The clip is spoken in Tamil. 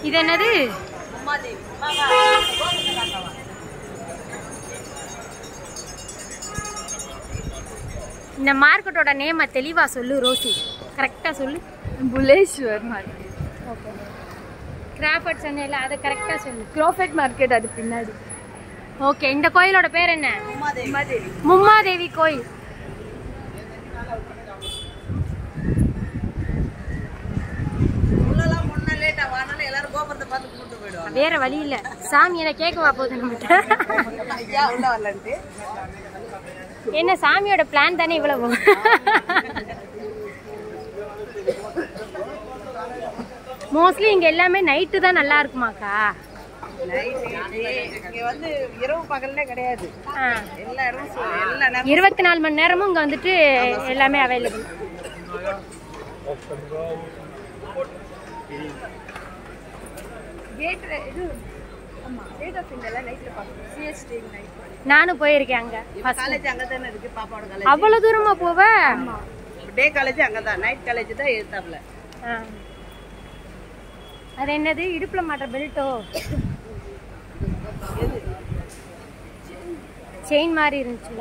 இது என்னது இந்த மார்க்கெட்டோட நேமை தெளிவா சொல்லு ரோசி கரெக்டா சொல்லு புலேஸ்வர் மார்க்கெட் ஓகே கிராஃபட் சொன்னேல அதை கரெக்டா சொல்லு க்ரோஃபெட் மார்க்கெட் அது பின்னாடி ஓகே இந்த கோயிலோட பேர் என்ன உமாதேவி மும்மாதேவி கோயில் உள்ளலாம் முன்ன லேட்டா வானாலும் எல்லாரும் கோபுரத்தை பார்த்து கும்பிட்டு போயிடுவாங்க வேற வழி இல்ல சாமி என்ன கேட்கவா போகுது நம்மகிட்ட ஐயா உள்ள வரலன்ட்டு என்ன சாமியோட பிளான் தானே இவ்வளவு மோஸ்ட்லி இங்க எல்லாமே நைட்டு தான் நல்லா இருக்குமாக்கா நைட்டு இங்க வந்து இரவு பகல்ல கிடையாது ஆ. எல்லா இடமும் சு- எல்லா நேரம் இருபத்தி நாலு மணி நேரமும் இங்க வந்துட்டு எல்லாமே அவைலபிள் கேட் இது ஆமா கேட் ஆஃப் இந்தியால நைட்ல பார்க்கணும் சிஎஸ்டி நைட் நானும் போயிருக்கேன் அங்க first. காலேஜ் அங்க தானே இருக்கு பாப்பாவோட காலேஜ் அவ்வளவு தூரமா போவ டே காலேஜ் அங்கதான் நைட் காலேஜ் தான் எழுத்தாப்ல ஆ. அது என்னது இடுப்புல மாட்டுற பெல்ட்டோ செயின் மாதிரி இருந்துச்சுல